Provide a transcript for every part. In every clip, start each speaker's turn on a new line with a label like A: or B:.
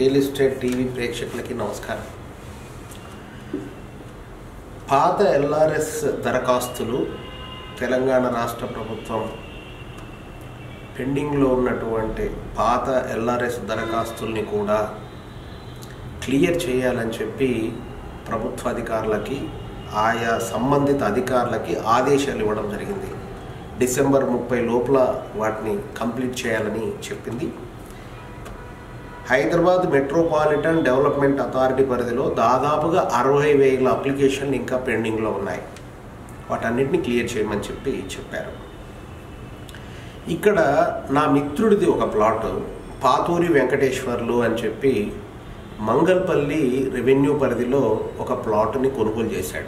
A: real estate TV ప్రేక్షకులకి నమస్కారం పాత ఎల్ఆర్ఎస్ దరఖాస్తులు తెలంగాణ రాష్ట్ర ప్రభుత్వం పెండింగ్లో ఉన్నటువంటి పాత ఎల్ఆర్ఎస్ దరఖాస్తుల్ని కూడా క్లియర్ చేయాలని చెప్పి ప్రభుత్వ అధికారులకి ఆయా సంబంధిత అధికారులకి ఆదేశాలు ఇవ్వడం జరిగింది డిసెంబర్ ముప్పై లోపల వాటిని కంప్లీట్ చేయాలని చెప్పింది హైదరాబాద్ మెట్రోపాలిటన్ డెవలప్మెంట్ అథారిటీ పరిధిలో దాదాపుగా అరవై వేల అప్లికేషన్లు ఇంకా పెండింగ్లో ఉన్నాయి వాటన్నిటిని క్లియర్ చేయమని చెప్పి చెప్పారు ఇక్కడ నా మిత్రుడిది ఒక ప్లాట్ పాతూరి వెంకటేశ్వర్లు అని చెప్పి మంగల్పల్లి రెవెన్యూ పరిధిలో ఒక ప్లాట్ని కొనుగోలు చేశాడు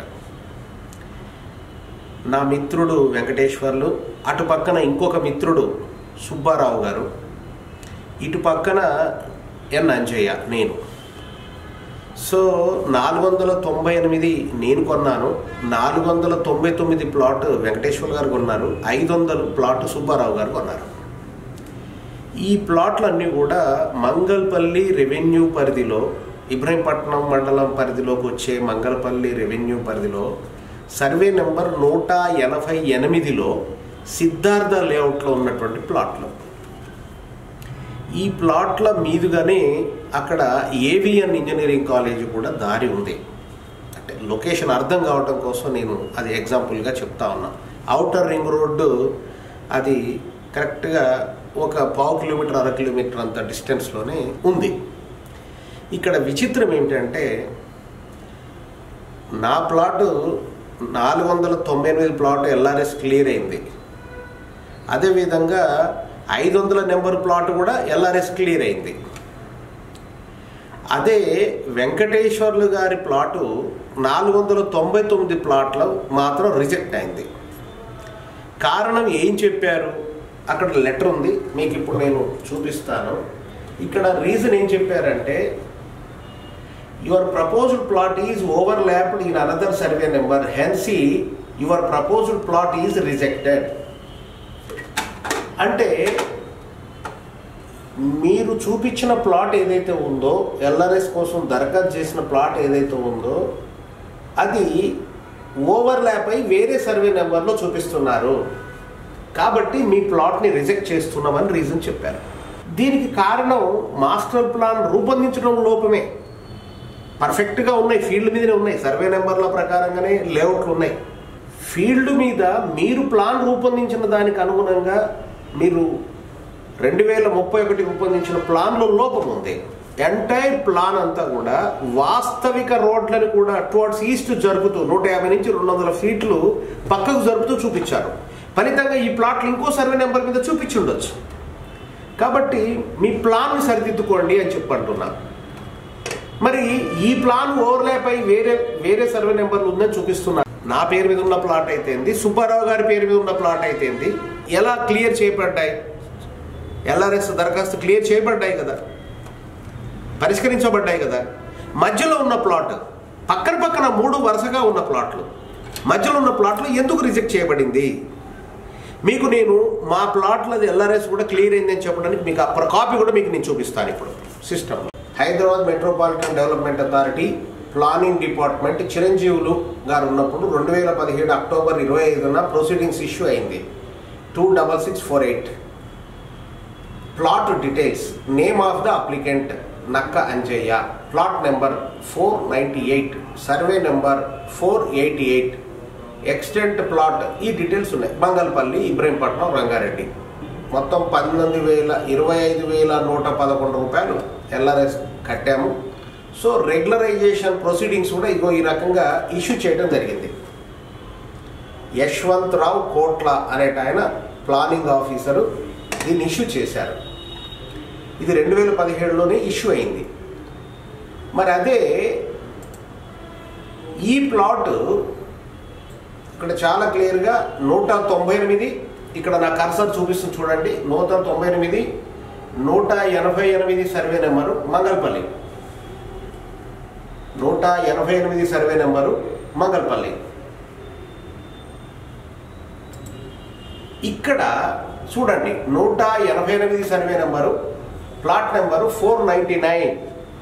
A: నా మిత్రుడు వెంకటేశ్వర్లు అటు పక్కన ఇంకొక మిత్రుడు సుబ్బారావు గారు ఇటు పక్కన ఎన్ అంజయ్య నేను సో నాలుగు వందల తొంభై ఎనిమిది నేను కొన్నాను నాలుగు వందల తొంభై తొమ్మిది ప్లాట్ వెంకటేశ్వర్ గారు కొన్నారు ఐదు వందలు ప్లాట్ సుబ్బారావు గారు కొన్నారు ఈ ప్లాట్లన్నీ కూడా మంగల్పల్లి రెవెన్యూ పరిధిలో ఇబ్రహీంపట్నం మండలం పరిధిలోకి వచ్చే మంగళపల్లి రెవెన్యూ పరిధిలో సర్వే నెంబర్ నూట ఎనభై ఎనిమిదిలో సిద్ధార్థ లేఅవుట్లో ఉన్నటువంటి ప్లాట్లు ఈ ప్లాట్ల మీదుగానే అక్కడ ఏవిఎన్ ఇంజనీరింగ్ కాలేజ్ కూడా దారి ఉంది అంటే లొకేషన్ అర్థం కావటం కోసం నేను అది ఎగ్జాంపుల్గా చెప్తా ఉన్నా అవుటర్ రింగ్ రోడ్డు అది కరెక్ట్గా ఒక పావు కిలోమీటర్ అర కిలోమీటర్ అంత డిస్టెన్స్లోనే ఉంది ఇక్కడ విచిత్రం ఏంటంటే నా ప్లాటు నాలుగు వందల తొంభై ఎనిమిది ప్లాట్ ఎల్ఆర్ఎస్ క్లియర్ అయింది అదేవిధంగా ఐదు వందల నెంబర్ ప్లాట్ కూడా ఎల్ఆర్ఎస్ క్లియర్ అయింది అదే వెంకటేశ్వర్లు గారి ప్లాటు నాలుగు వందల తొంభై తొమ్మిది ప్లాట్లో మాత్రం రిజెక్ట్ అయింది కారణం ఏం చెప్పారు అక్కడ లెటర్ ఉంది మీకు ఇప్పుడు నేను చూపిస్తాను ఇక్కడ రీజన్ ఏం చెప్పారంటే your proposed plot is overlapped in another survey number hence your proposed plot is rejected అంటే మీరు చూపించిన ప్లాట్ ఏదైతే ఉందో ఎల్ఆర్ఎస్ కోసం దరఖాస్తు చేసిన ప్లాట్ ఏదైతే ఉందో అది ఓవర్ ల్యాప్ అయి వేరే సర్వే నెంబర్లో చూపిస్తున్నారు కాబట్టి మీ ప్లాట్ని రిజెక్ట్ చేస్తున్నామని రీజన్ చెప్పారు దీనికి కారణం మాస్టర్ ప్లాన్ రూపొందించడం లోపమే పర్ఫెక్ట్గా ఉన్నాయి ఫీల్డ్ మీదనే ఉన్నాయి సర్వే నెంబర్ల ప్రకారంగానే లేఅవుట్లు ఉన్నాయి ఫీల్డ్ మీద మీరు ప్లాన్ రూపొందించిన దానికి అనుగుణంగా మీరు రెండు వేల ముప్పై ఒకటి రూపొందించిన ప్లాన్లో లోపం ఉంది ఎంటైర్ ప్లాన్ అంతా కూడా వాస్తవిక రోడ్లను కూడా టువర్డ్స్ ఈస్ట్ జరుపుతూ నూట యాభై నుంచి రెండు వందల ఫీట్లు పక్కకు జరుపుతూ చూపించారు ఫలితంగా ఈ ప్లాట్లు ఇంకో సర్వే నెంబర్ మీద చూపించి ఉండొచ్చు కాబట్టి మీ ప్లాన్ సరిదిద్దుకోండి అని చెప్పంటున్నా మరి ఈ ప్లాన్ ఓవర్లాప్ అయి వేరే వేరే సర్వే నెంబర్లు ఉందని చూపిస్తున్నా నా పేరు మీద ఉన్న ప్లాట్ అయితేంది సుబ్బారావు గారి పేరు మీద ఉన్న ప్లాట్ అయితేంది ఎలా క్లియర్ చేయబడ్డాయి ఎల్ఆర్ఎస్ దరఖాస్తు క్లియర్ చేయబడ్డాయి కదా పరిష్కరించబడ్డాయి కదా మధ్యలో ఉన్న ప్లాట్ పక్కన పక్కన మూడు వరుసగా ఉన్న ప్లాట్లు మధ్యలో ఉన్న ప్లాట్లు ఎందుకు రిజెక్ట్ చేయబడింది మీకు నేను మా ప్లాట్లది ఎల్ఆర్ఎస్ కూడా క్లియర్ అయిందని చెప్పడానికి మీకు ఆ కాపీ కూడా మీకు నేను చూపిస్తాను ఇప్పుడు system Hyderabad metropolitan development authority planning department Chiranjeevulu garu ఉన్నప్పుడు రెండు వేల పదిహేడు అక్టోబర్ ఇరవై ఐదున ప్రొసీడింగ్స్ ఇష్యూ అయింది two double six four eight plot details name of the applicant Nakka Anjaiah plot number four ninety eight survey number four eighty eight extent plot ఈ details ఉన్నాయి బంగల్పల్లి ఇబ్రహీంపట్నం రంగారెడ్డి మొత్తం పంతొమ్మిది వేల ఇరవై ఐదు వేల నూట పదకొండు రూపాయలు ఎల్ఆర్ఎస్ కట్టాము సో రెగ్యులరైజేషన్ ప్రొసీడింగ్స్ కూడా ఇగో ఈ రకంగా ఇష్యూ చేయడం జరిగింది యశ్వంత్ రావు కోట్ల అనేట ఆయన ప్లానింగ్ ఆఫీసరు దీన్ని ఇష్యూ చేశారు ఇది రెండు వేల పదిహేడులోనే ఇష్యూ అయింది మరి అదే ఈ ప్లాట్ ఇక్కడ చాలా క్లియర్గా నూట తొంభై ఎనిమిది ఇక్కడ నా కర్సర్ చూపిస్తుంది చూడండి నూట తొంభై ఎనిమిది నూట ఎనభై ఎనిమిది సర్వే నెంబరు మంగళపల్లి నూట ఎనభై ఎనిమిది సర్వే నెంబరు మంగళపల్లి ఇక్కడ చూడండి నూట ఎనభై ఎనిమిది survey number plot number four ninety nine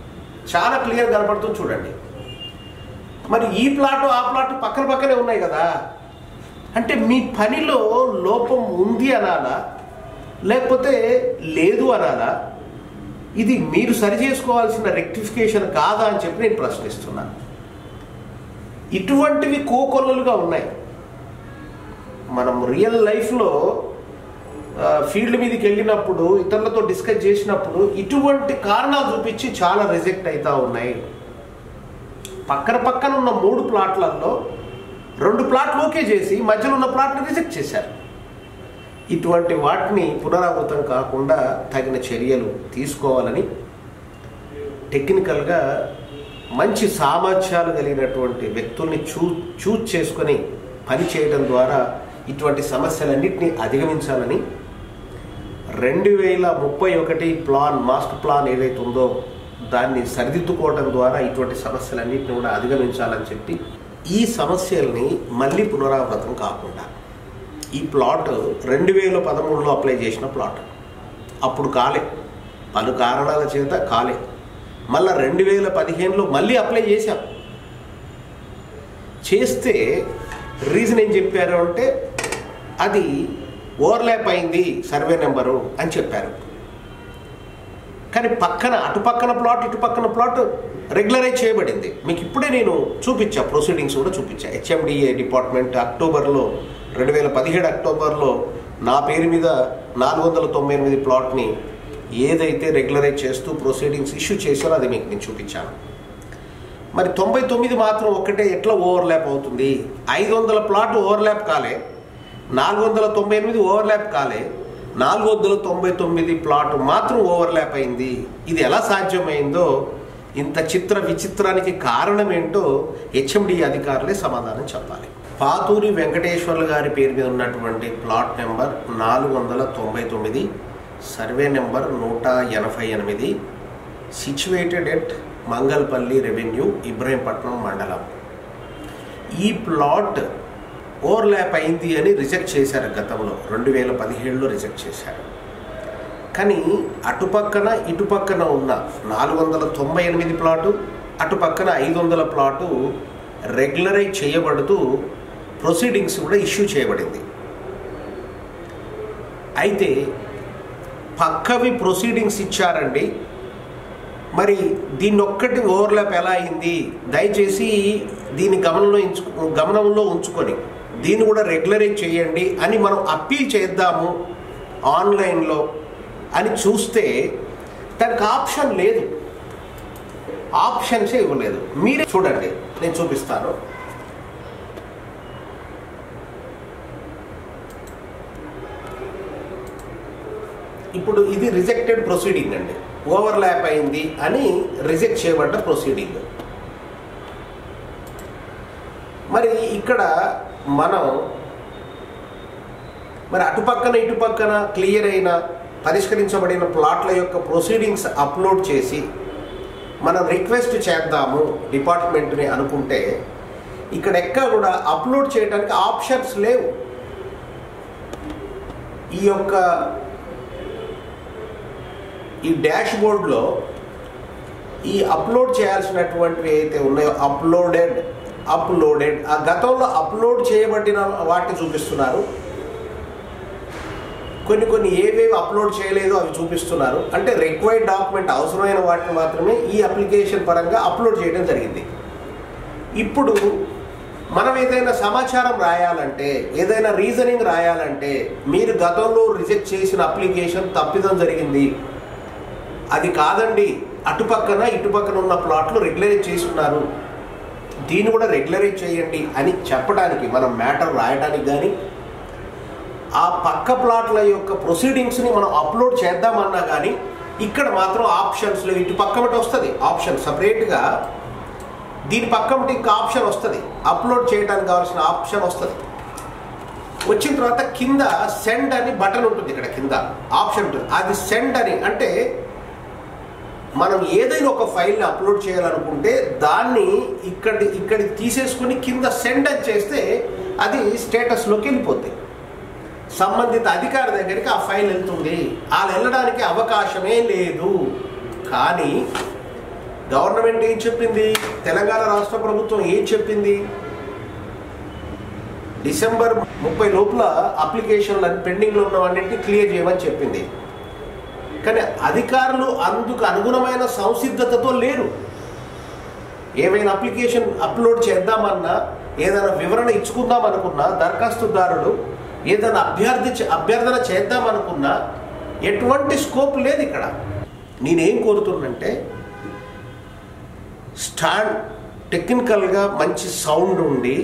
A: చాలా క్లియర్ కనపడుతుంది చూడండి మరి ఈ ప్లాట్ ఆ ప్లాట్ పక్కన పక్కనే ఉన్నాయి కదా అంటే మీ పనిలో లోపం ఉంది అనాలా లేకపోతే లేదు అనాలా ఇది మీరు సరి చేసుకోవాల్సిన రెక్టిఫికేషన్ కాదా అని చెప్పి నేను ప్రశ్నిస్తున్నాను ఇటువంటివి కోకొల్లలుగా ఉన్నాయి మనం రియల్ లైఫ్లో ఫీల్డ్ మీదకి వెళ్ళినప్పుడు ఇతరులతో డిస్కస్ చేసినప్పుడు ఇటువంటి కారణాలు చూపించి చాలా రిజెక్ట్ అవుతా ఉన్నాయి పక్కన పక్కన ఉన్న మూడు ప్లాట్లలో రెండు ప్లాట్లు ఓకే చేసి మధ్యలో ఉన్న ప్లాట్ని రిజెక్ట్ చేశారు ఇటువంటి వాటిని పునరావృతం కాకుండా తగిన చర్యలు తీసుకోవాలని టెక్నికల్గా మంచి సామర్థ్యాలు కలిగినటువంటి వ్యక్తుల్ని చూ చూజ్ చేసుకొని పని చేయడం ద్వారా ఇటువంటి సమస్యలన్నింటినీ అధిగమించాలని రెండు వేల ముప్పై ఒకటి ప్లాన్ మాస్టర్ ప్లాన్ ఏదైతే ఉందో దాన్ని సరిదిద్దుకోవడం ద్వారా ఇటువంటి సమస్యలన్నింటినీ కూడా అధిగమించాలని చెప్పి ఈ సమస్యల్ని మళ్ళీ పునరావృతం కాకుండా ఈ ప్లాట్ రెండు వేల పదమూడులో అప్లై చేసిన ప్లాట్ అప్పుడు కాలే పలు కారణాల చేత కాలే మళ్ళీ రెండు వేల పదిహేనులో మళ్ళీ అప్లై చేశాం చేస్తే రీజన్ ఏం చెప్పారు అంటే అది ఓవర్లాప్ అయింది సర్వే నెంబరు అని చెప్పారు కానీ పక్కన అటు పక్కన ప్లాట్ ఇటు పక్కన ప్లాట్ రెగ్యులరైజ్ చేయబడింది మీకు ఇప్పుడే నేను చూపించా ప్రొసీడింగ్స్ కూడా చూపించా హెచ్ఎండిఏ డిపార్ట్మెంట్ అక్టోబర్లో రెండు వేల పదిహేడు అక్టోబర్లో నా పేరు మీద నాలుగు వందల తొంభై ఎనిమిది ప్లాట్ని ఏదైతే రెగ్యులరైజ్ చేస్తూ ప్రొసీడింగ్స్ ఇష్యూ చేశారో అది మీకు నేను చూపించాను మరి తొంభై తొమ్మిది మాత్రం ఒక్కటే ఎట్లా ఓవర్లాప్ అవుతుంది ఐదు వందల ప్లాట్ ఓవర్లాప్ కాలే నాలుగు వందల తొంభై ఎనిమిది ఓవర్లాప్ కాలే నాలుగు వందల తొంభై తొమ్మిది ప్లాట్ మాత్రం ఓవర్లాప్ అయింది ఇది ఎలా సాధ్యమైందో ఇంత చిత్ర విచిత్రానికి కారణం ఏంటో హెచ్ఎండి అధికారులే సమాధానం చెప్పాలి పాతూరి వెంకటేశ్వర్లు గారి పేరు మీద ఉన్నటువంటి ప్లాట్ నెంబర్ నాలుగు వందల తొంభై తొమ్మిది సర్వే నెంబర్ నూట ఎనభై ఎనిమిది situated at Mangalpalli revenue Ibrahimpatnam మండలం ఈ ప్లాట్ ఓవర్లాప్ అయింది అని రిజెక్ట్ చేశారు గతంలో రెండు వేల పదిహేడులో రిజెక్ట్ చేశారు కానీ అటుపక్కన ఇటుపక్కన ఉన్న నాలుగు వందల తొంభై ఎనిమిది ప్లాటు అటుపక్కన ఐదు వందల ప్లాటు రెగ్యులరైజ్ చేయబడుతూ ప్రొసీడింగ్స్ కూడా ఇష్యూ చేయబడింది అయితే పక్కవి ప్రొసీడింగ్స్ ఇచ్చారండి మరి దీన్ని ఒక్కటి ఓవర్లాప్ ఎలా అయింది దయచేసి దీన్ని గమనంలో ఉంచు గమనంలో ఉంచుకొని దీన్ని కూడా రెగ్యులరైజ్ చేయండి అని మనం అప్పీల్ చేద్దాము ఆన్లైన్లో అని చూస్తే దానికి ఆప్షన్ లేదు ఆప్షన్సే ఇవ్వలేదు మీరే చూడండి నేను చూపిస్తాను ఇప్పుడు ఇది రిజెక్టెడ్ ప్రొసీడింగ్ అండి ఓవర్లాప్ అయింది అని రిజెక్ట్ చేయబడ్డ ప్రొసీడింగ్ మరి ఇక్కడ మనం మరి అటుపక్కన ఇటుపక్కన క్లియర్ అయిన పరిష్కరించబడిన ప్లాట్ల యొక్క ప్రొసీడింగ్స్ అప్లోడ్ చేసి మనం రిక్వెస్ట్ చేద్దాము డిపార్ట్మెంట్ని అనుకుంటే ఇక్కడ ఎక్కడ కూడా అప్లోడ్ చేయడానికి ఆప్షన్స్ లేవు ఈ యొక్క ఈ డాష్ బోర్డ్లో ఈ అప్లోడ్ చేయాల్సినటువంటివి అయితే ఉన్నాయో అప్లోడెడ్ అప్లోడెడ్ ఆ గతంలో అప్లోడ్ చేయబడిన వాటిని చూపిస్తున్నారు కొన్ని కొన్ని ఏవేవి అప్లోడ్ చేయలేదో అవి చూపిస్తున్నారు అంటే రిక్వైర్డ్ డాక్యుమెంట్ అవసరమైన వాటిని మాత్రమే ఈ అప్లికేషన్ పరంగా అప్లోడ్ చేయడం జరిగింది ఇప్పుడు మనం ఏదైనా సమాచారం రాయాలంటే ఏదైనా రీజనింగ్ రాయాలంటే మీరు గతంలో రిజెక్ట్ చేసిన అప్లికేషన్ తప్పిదం జరిగింది అది కాదండి అటుపక్కన ఇటుపక్కన ఉన్న ప్లాట్లు రెగ్యులరైజ్ చేసి ఉన్నారు దీన్ని కూడా రెగ్యులరైజ్ చేయండి అని చెప్పడానికి మనం మ్యాటర్ రాయడానికి కానీ ఆ పక్క ప్లాట్ల యొక్క ప్రొసీడింగ్స్ని మనం అప్లోడ్ చేద్దామన్నా కానీ ఇక్కడ మాత్రం ఆప్షన్స్లో ఇటు పక్కమటి వస్తుంది ఆప్షన్ సపరేట్గా దీని పక్కమటి ఇంకా ఆప్షన్ వస్తుంది అప్లోడ్ చేయడానికి కావాల్సిన ఆప్షన్ వస్తుంది వచ్చిన తర్వాత కింద సెండ్ అని బటన్ ఉంటుంది ఇక్కడ కింద ఆప్షన్ ఉంటుంది అది సెండ్ అని అంటే మనం ఏదైనా ఒక ఫైల్ని అప్లోడ్ చేయాలనుకుంటే దాన్ని ఇక్కడి ఇక్కడికి తీసేసుకుని కింద సెండ్ అని చేస్తే అది స్టేటస్లోకి వెళ్ళిపోద్ది సంబంధిత అధికారి దగ్గరికి ఆ ఫైల్ వెళ్తుంది వాళ్ళు వెళ్ళడానికి అవకాశమే లేదు కానీ గవర్నమెంట్ ఏం చెప్పింది తెలంగాణ రాష్ట్ర ప్రభుత్వం ఏం చెప్పింది డిసెంబర్ ముప్పై లోపల అప్లికేషన్లు పెండింగ్లో ఉన్నవన్నింటినీ క్లియర్ చేయమని చెప్పింది కానీ అధికారులు అందుకు అనుగుణమైన సంసిద్ధతతో లేరు ఏవైనా అప్లికేషన్ అప్లోడ్ చేద్దామన్నా ఏదైనా వివరణ ఇచ్చుకుందాం అనుకున్నా దరఖాస్తుదారుడు ఏదైనా అభ్యర్థి అభ్యర్థన చేద్దామనుకున్నా ఎటువంటి స్కోప్ లేదు ఇక్కడ నేనేం కోరుతున్నంటే స్టాండ్ టెక్నికల్గా మంచి సౌండ్ ఉండి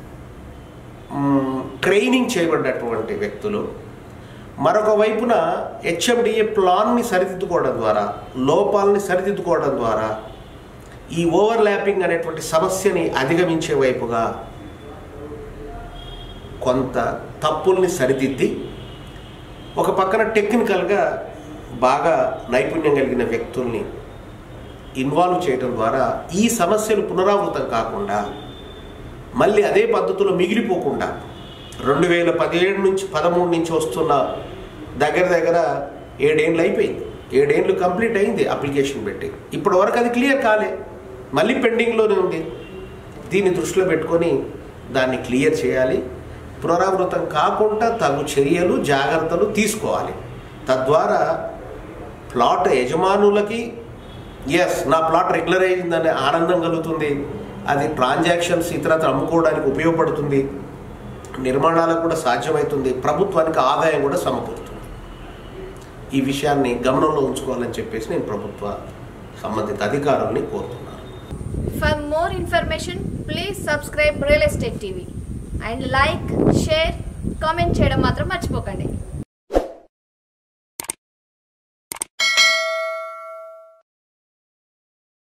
A: మ్, ట్రైనింగ్ చేయబడ్డటువంటి వ్యక్తులు మరొక వైపున హెచ్ఎండిఏ ప్లాన్ని సరిదిద్దుకోవడం ద్వారా లోపాలని సరిదిద్దుకోవడం ద్వారా ఈ ఓవర్ ల్యాపింగ్ అనేటువంటి సమస్యని అధిగమించే వైపుగా కొంత తప్పుల్ని సరిదిద్ది ఒక పక్కన టెక్నికల్గా బాగా నైపుణ్యం కలిగిన వ్యక్తుల్ని ఇన్వాల్వ్ చేయడం ద్వారా ఈ సమస్యలు పునరావృతం కాకుండా మళ్ళీ అదే పద్ధతిలో మిగిలిపోకుండా రెండు వేల పదిహేడు నుంచి పదమూడు నుంచి వస్తున్న దగ్గర దగ్గర ఏడేళ్ళు అయిపోయింది ఏడేళ్ళు కంప్లీట్ అయింది అప్లికేషన్ పెట్టి ఇప్పటి వరకు అది క్లియర్ కాలే మళ్ళీ పెండింగ్లోనే ఉంది దీన్ని దృష్టిలో పెట్టుకొని దాన్ని క్లియర్ చేయాలి పునరావృతం కాకుండా తగు చర్యలు జాగ్రత్తలు తీసుకోవాలి తద్వారా ప్లాట్ యజమానులకి ఎస్ నా ప్లాట్ రెగ్యులర్ అయిందనే ఆనందం కలుగుతుంది అది ట్రాన్సాక్షన్స్ ఇతరత్ర అమ్ముకోవడానికి ఉపయోగపడుతుంది నిర్మాణాలకు కూడా సాధ్యమవుతుంది ప్రభుత్వానికి ఆదాయం కూడా సమకూరుతుంది ఈ విషయాన్ని గమనంలో ఉంచుకోవాలని చెప్పేసి నేను ప్రభుత్వ సంబంధిత అధికారుల్ని కోరుతున్నాను
B: For more information, please subscribe Real Estate TV and like, share, comment చేయడం మాత్రం మర్చిపోకండి